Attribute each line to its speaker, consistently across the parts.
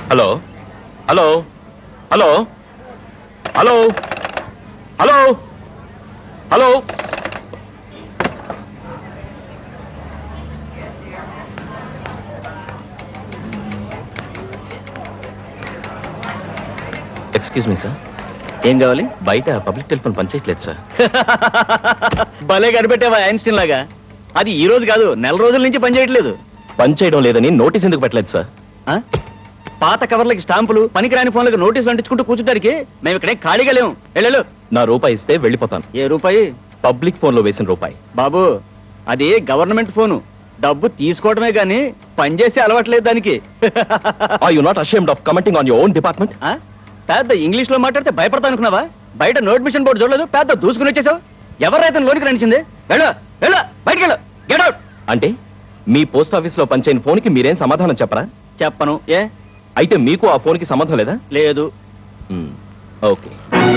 Speaker 1: Hello hello hello hello hello hello excuse me sir
Speaker 2: ఏం కావాలి
Speaker 1: బయట పబ్లిక్ టెలిఫోన్ పనిచేయట్లేదు సార్
Speaker 2: భలే కనిపెట్టావా ఐన్స్టీన్ లాగా అది ఈ రోజు కాదు నెల రోజుల నుంచి పనిచేయట్లేదు
Speaker 1: పనిచేయడం లేదని నోటీస్ ఎందుకు పెట్టలేదు సార్
Speaker 2: ఆ? పాత కవర్లకి స్టాంపులు పనికిరాని ఫోన్లకు నోటీసులు అంటించుకుంటూ కూర్చుంటానికి మేము ఇక్కడే ఖాళీగా లేము వెళ్ళు
Speaker 1: నా రూపాయి ఇస్తే వెళ్ళిపోతాను
Speaker 2: ఏ రూపాయి
Speaker 1: పబ్లిక్ ఫోన్ లో వేసిన రూపాయి
Speaker 2: బాబు అది గవర్నమెంట్ ఫోను డబ్బు తీసుకోవడమే గాని పనిచేసే అలవాట్లేదు దానికి
Speaker 1: are you not ashamed of commenting on your own department
Speaker 2: ఆ? పెద్ద ఇంగ్లీష్ లో మాట్లాడితే భయపడతా అనుకున్నావా బయట నోట్ మిషన్ బోర్డు చూడలేదు పెద్ద దూసుకుని వచ్చేసావు ఎవరైతే లోనికి రణించింది వెళ్ళు వెళ్ళు బయటికి వెళ్ళు గెట్ అవుట్
Speaker 1: అంటే మీ పోస్ట్ ఆఫీస్ లో పనిచేయని ఫోన్ కి మీరేం సమాధానం చెప్పరా
Speaker 2: చెప్పను ఏ
Speaker 1: అయితే మీకు ఆ ఫోన్ కి సంబంధం లేదా
Speaker 2: లేదు
Speaker 1: మ్మ్. ఓకే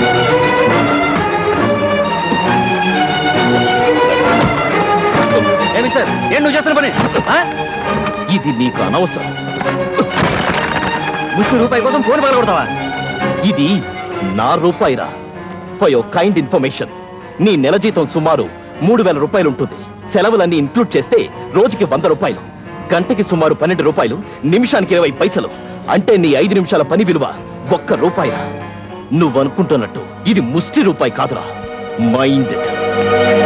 Speaker 2: ఏమి సార్ ఏం నువ్వు చేస్తున్న పని ఆ?
Speaker 1: ఇది నీకు అనవసరం
Speaker 2: ముష్టి రూపాయి కోసం ఫోన్ పగలగొడతావా
Speaker 1: ఇది నా రూపాయిరా ఫర్ యువర్ కైండ్ ఇన్ఫర్మేషన్ నీ నెల జీతం సుమారు మూడు వేల రూపాయలు ఉంటుంది సెలవులన్నీ ఇంక్లూడ్ చేస్తే రోజుకి వంద రూపాయలు గంటకి సుమారు పన్నెండు రూపాయలు నిమిషానికి ఇరవై పైసలు అంటే నీ ఐదు నిమిషాల పని విలువ ఒక్క రూపాయ నువ్వు అనుకుంటున్నట్టు ఇది ముష్టి రూపాయి కాదురా మైండ్